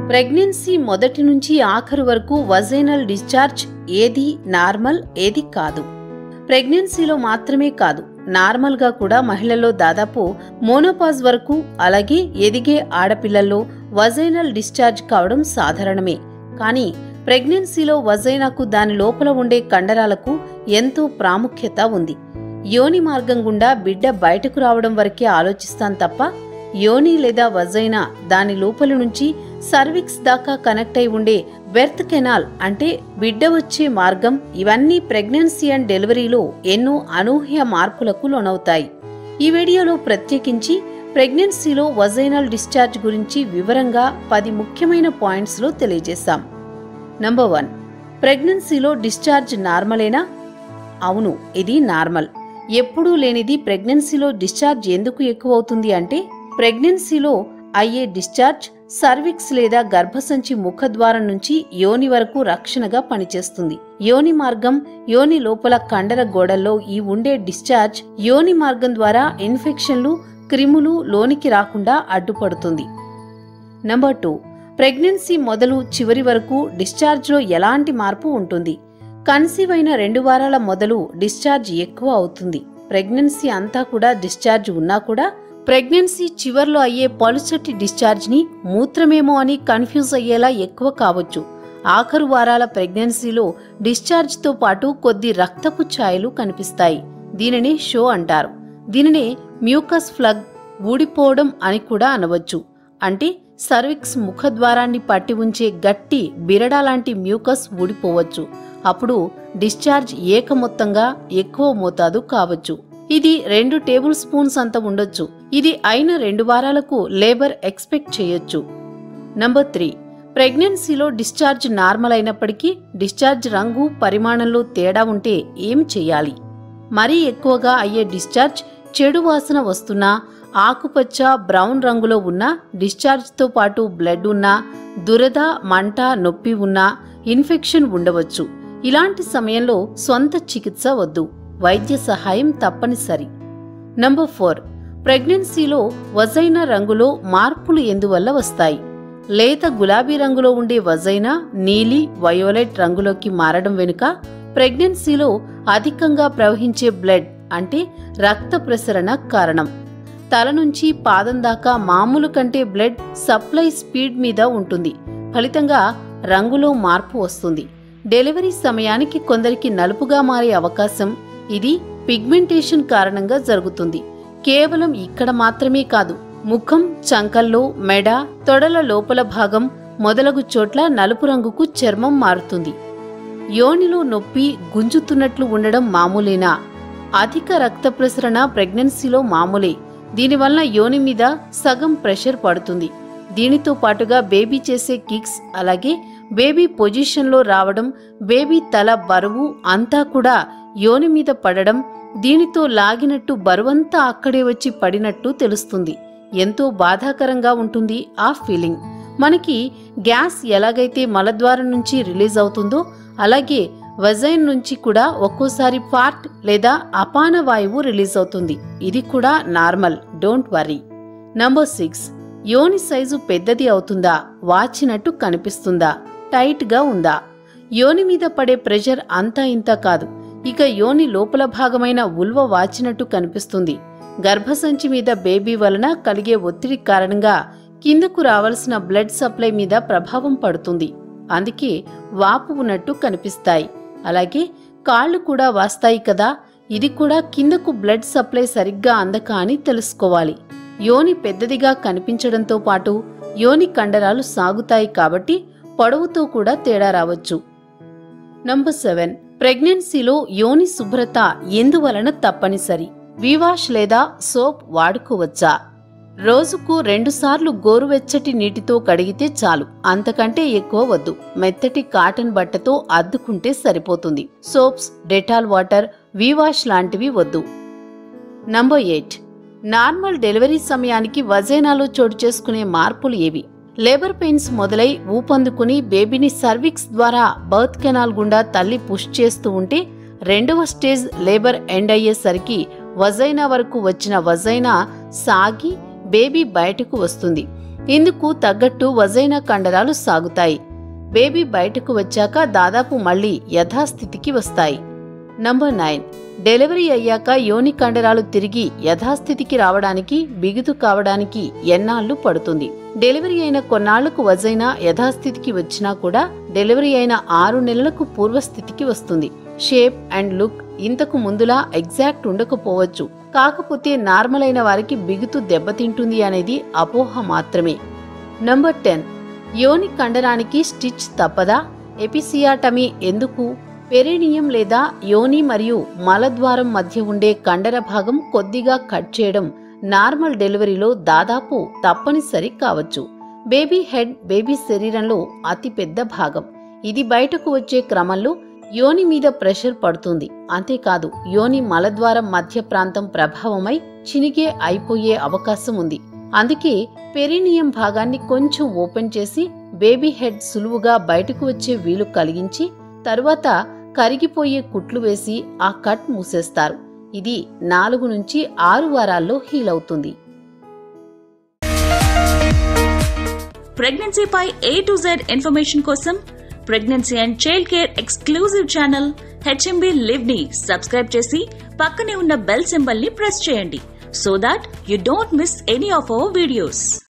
pregnancy మొదటి నుంచి ఆఖరు వరకు వజైనల్ డిశ్చార్జ్ ఏది నార్మల్ ఏది కాదు ప్రెగ్నెన్సీలో మాత్రమే కాదు నార్మల్గా కూడా మహిళల్లో దాదాపు మోనోపాజ్ వరకు అలాగే ఎదిగే ఆడపిల్లల్లో వజైనల్ డిశ్చార్జ్ కావడం సాధారణమే కానీ ప్రెగ్నెన్సీలో వజైనాకు దాని లోపల ఉండే కండరాలకు ఎంతో ప్రాముఖ్యత ఉంది యోని మార్గం గుండా బిడ్డ బయటకు రావడం వరకే ఆలోచిస్తాం తప్ప యోని లేదా వజైనా దాని లోపల నుంచి సర్విక్స్ దాకా కనెక్ట్ అయి ఉండే బెర్త్ కెనాల్ అంటే బిడ్డ వచ్చే మార్గం ఇవన్నీ ప్రెగ్నెన్సీ అండ్ డెలివరీలో ఎన్నో అనూహ్య మార్పులకు లోనవుతాయి ఈ వీడియోలో ప్రత్యేకించి ప్రెగ్నెన్సీలో వజైనల్ డిశ్చార్జ్ గురించి వివరంగా పది ముఖ్యమైన పాయింట్స్లో తెలియజేశాం నంబర్ వన్ ప్రెగ్నెన్సీలో డిశ్చార్జ్ నార్మలేనా అవును ఇది నార్మల్ ఎప్పుడూ లేనిది ప్రెగ్నెన్సీలో డిశ్చార్జ్ ఎందుకు ఎక్కువ అవుతుంది అంటే ప్రెగ్నెన్సీలో అయ్యే డిశ్చార్జ్ సర్విక్స్ లేదా గర్భసంచి ముఖద్వారం నుంచి యోని వరకు రక్షణగా పనిచేస్తుంది యోని మార్గం యోని లోపల కండర గోడల్లో ఈ ఉండే డిశ్చార్జ్ యోని మార్గం ద్వారా ఇన్ఫెక్షన్లు క్రిములు లోనికి రాకుండా అడ్డుపడుతుంది నంబర్ టూ ప్రెగ్నెన్సీ మొదలు చివరి వరకు డిశ్చార్జ్లో ఎలాంటి మార్పు ఉంటుంది కన్సీవ్ అయిన రెండు వారాల మొదలు డిశ్చార్జ్ ఎక్కువ అవుతుంది ప్రెగ్నెన్సీ అంతా కూడా డిశ్చార్జ్ ఉన్నా కూడా ప్రెగ్నెన్సీ చివర్లో అయ్యే పలుచటి డిశ్చార్జ్ని మూత్రమేమో అని కన్ఫ్యూజ్ అయ్యేలా ఎక్కువ కావచ్చు ఆఖరు వారాల ప్రెగ్నెన్సీలో డిశ్చార్జ్తో పాటు కొద్ది రక్తపు ఛాయలు కనిపిస్తాయి దీనిని షో అంటారు దీనినే మ్యూకస్ ఫ్లగ్ ఊడిపోవడం అని కూడా అనవచ్చు అంటే సర్విక్స్ ముఖద్వారాన్ని పట్టి ఉంచే గట్టి బిరడా లాంటి మ్యూకస్ ఊడిపోవచ్చు అప్పుడు డిశ్చార్జ్ ఏకమొత్తంగా ఎక్కువ మోతాదు కావచ్చు ఇది రెండు టేబుల్ స్పూన్స్ అంత ఉండొచ్చు ఇది అయిన రెండు వారాలకు లేబర్ ఎక్స్పెక్ట్ చేయొచ్చు నంబర్ త్రీ ప్రెగ్నెన్సీలో డిశ్చార్జ్ నార్మల్ అయినప్పటికీ డిశ్చార్జ్ రంగు పరిమాణంలో తేడా ఉంటే ఏం చేయాలి మరీ ఎక్కువగా అయ్యే డిశ్చార్జ్ చెడు వాసన వస్తున్నా ఆకుపచ్చ బ్రౌన్ రంగులో ఉన్న డిశ్చార్జ్తో పాటు బ్లడ్ ఉన్నా దురద మంట నొప్పి ఉన్నా ఇన్ఫెక్షన్ ఉండవచ్చు ఇలాంటి సమయంలో స్వంత చికిత్స వద్దు వైద్య సహాయం తప్పనిసరి నంబర్ ఫోర్ ప్రెగ్నెన్సీలో వజైనా రంగులో మార్పులు ఎందువల్ల వస్తాయి లేత గులాబీ రంగులో ఉండే వజైనా నీలి వయోలెట్ రంగులోకి మారడం వెనుక ప్రెగ్నెన్సీలో అధికంగా ప్రవహించే బ్లడ్ అంటే రక్త ప్రసరణ కారణం తల నుంచి పాదం దాకా మామూలు కంటే బ్లడ్ సప్లై స్పీడ్ మీద ఉంటుంది ఫలితంగా రంగులో మార్పు వస్తుంది డెలివరీ సమయానికి కొందరికి నలుపుగా మారే అవకాశం ఇది పిగ్మెంటేషన్ కారణంగా జరుగుతుంది కేవలం ఇక్కడ మాత్రమే కాదు ముఖం చంకల్లో మెడ తొడల లోపల భాగం మొదలగు చోట్ల నలుపు రంగుకు చర్మం మారుతుంది యోనిలో నొప్పి గుంజుతున్నట్లు ఉండడం మామూలేనా అధిక రక్త ప్రసరణ ప్రెగ్నెన్సీలో మామూలే దీనివల్ల యోని మీద సగం ప్రెషర్ పడుతుంది దీనితో పాటుగా బేబీ చేసే కిక్స్ అలాగే బేబీ పొజిషన్లో రావడం బేబీ తల బరువు అంతా కూడా యోని మీద పడడం దీనితో లాగినట్టు బరువంతా అక్కడే వచ్చి పడినట్టు తెలుస్తుంది ఎంతో బాధాకరంగా ఉంటుంది ఆ ఫీలింగ్ మనకి గ్యాస్ ఎలాగైతే మలద్వారం నుంచి రిలీజ్ అవుతుందో అలాగే వజైన్ నుంచి కూడా ఒక్కోసారి ఫార్ట్ లేదా అపాన వాయువు రిలీజ్ అవుతుంది ఇది కూడా normal don't worry number six యోని సైజు పెద్దది అవుతుందా వాచినట్టు కనిపిస్తుందా టైట్ గా ఉందా యోని మీద పడే ప్రెషర్ అంతా ఇంత కాదు ఇక యోని లోపల భాగమైన ఉల్వ వాచినట్టు కనిపిస్తుంది గర్భసంచి మీద బేబీ వలన కలిగే ఒత్తిడి కారణంగా కిందకు రావాల్సిన బ్లడ్ సప్లై మీద ప్రభావం పడుతుంది అందుకే వాపు ఉన్నట్టు కనిపిస్తాయి అలాగే కాళ్ళు కూడా వాస్తాయి కదా ఇది కూడా కిందకు బ్లడ్ సప్లై సరిగ్గా అందక అని తెలుసుకోవాలి యోని పెద్దదిగా కనిపించడంతో పాటు యోని కండరాలు సాగుతాయి కాబట్టి పొడవుతో కూడా తేడా రావచ్చు నంబర్ సెవెన్ ప్రెగ్నెన్సీలో యోని శుభ్రత ఎందువలన తప్పనిసరి వివాష్ లేదా సోప్ వాడుకోవచ్చా రోజుకు రెండుసార్లు గోరువెచ్చటి నీటితో కడిగితే చాలు అంతకంటే ఎక్కువ వద్దు మెత్తటి కాటన్ బట్టతో అద్దుకుంటే సరిపోతుంది సోప్స్ డెటాల్ వాటర్ వివాష్ లాంటివి వద్దు నంబర్ ఎయిట్ నార్మల్ డెలివరీ సమయానికి వజైనాలో చోటు చేసుకునే మార్పులు ఏవి లేబర్ పెయిన్స్ మొదలై ఊపందుకుని బేబీని సర్విక్స్ ద్వారా బర్త్ కెనాల్ గుండా తల్లి పుష్ చేస్తూ ఉంటే రెండవ స్టేజ్ లేబర్ ఎండ్ అయ్యేసరికి వజైనా వరకు వచ్చిన వజైనా సాగి బేబీ బయటకు వస్తుంది ఇందుకు తగ్గట్టు వజైనా కండరాలు సాగుతాయి బేబీ బయటకు వచ్చాక దాదాపు మళ్ళీ యథాస్థితికి వస్తాయి నంబర్ నైన్ డెలివరీ అయ్యాక యోని కండరాలు తిరిగి యథాస్థితికి రావడానికి బిగుతు కావడానికి ఎన్నాళ్లు పడుతుంది డెలివరీ అయిన కొన్నాళ్లకు వజైనా యథాస్థితికి వచ్చినా కూడా డెలివరీ అయిన ఆరు నెలలకు పూర్వస్థితికి వస్తుంది షేప్ అండ్ లుక్ ఇంతకు ముందులా ఎగ్జాక్ట్ ఉండకపోవచ్చు కాకపోతే నార్మల్ అయిన వారికి బిగుతు దెబ్బతింటుంది అనేది అపోహ మాత్రమే నంబర్ టెన్ యోని కండరానికి స్టిచ్ తప్పదా ఎపిసియాటమీ ఎందుకు పెరినియం లేదా యోని మరియు మలద్వారం మధ్య ఉండే కండర భాగం కొద్దిగా కట్ చేయడం నార్మల్ డెలివరీలో దాదాపు తప్పనిసరి కావచ్చు బేబీ హెడ్ బేబీ శరీరంలో అతి పెద్ద భాగం ఇది బయటకు వచ్చే క్రమంలో యోని మీద ప్రెషర్ పడుతుంది అంతేకాదు యోని మలద్వారం మధ్య ప్రాంతం ప్రభావమై చినిగే అయిపోయే అవకాశం ఉంది అందుకే పెరినియం భాగాన్ని కొంచెం ఓపెన్ చేసి బేబీ హెడ్ సులువుగా బయటకు వచ్చే వీలు కలిగించి తరువాత కరిగిపోయే కుట్లు వేసి ఆ కట్ మూసేస్తారు ఇది నాలుగు నుంచి ఆరు వారాల్లో హీల్ అవుతుంది ప్రెగ్నెన్సీపై ఏ టు జెడ్ ఇన్ఫర్మేషన్ కోసం pregnancy and child care exclusive channel HMB live ని సబ్స్క్రైబ్ చేసి పక్కనే ఉన్న బెల్ సింబల్ ని ప్రెస్ చేయండి so that you don't miss any of our videos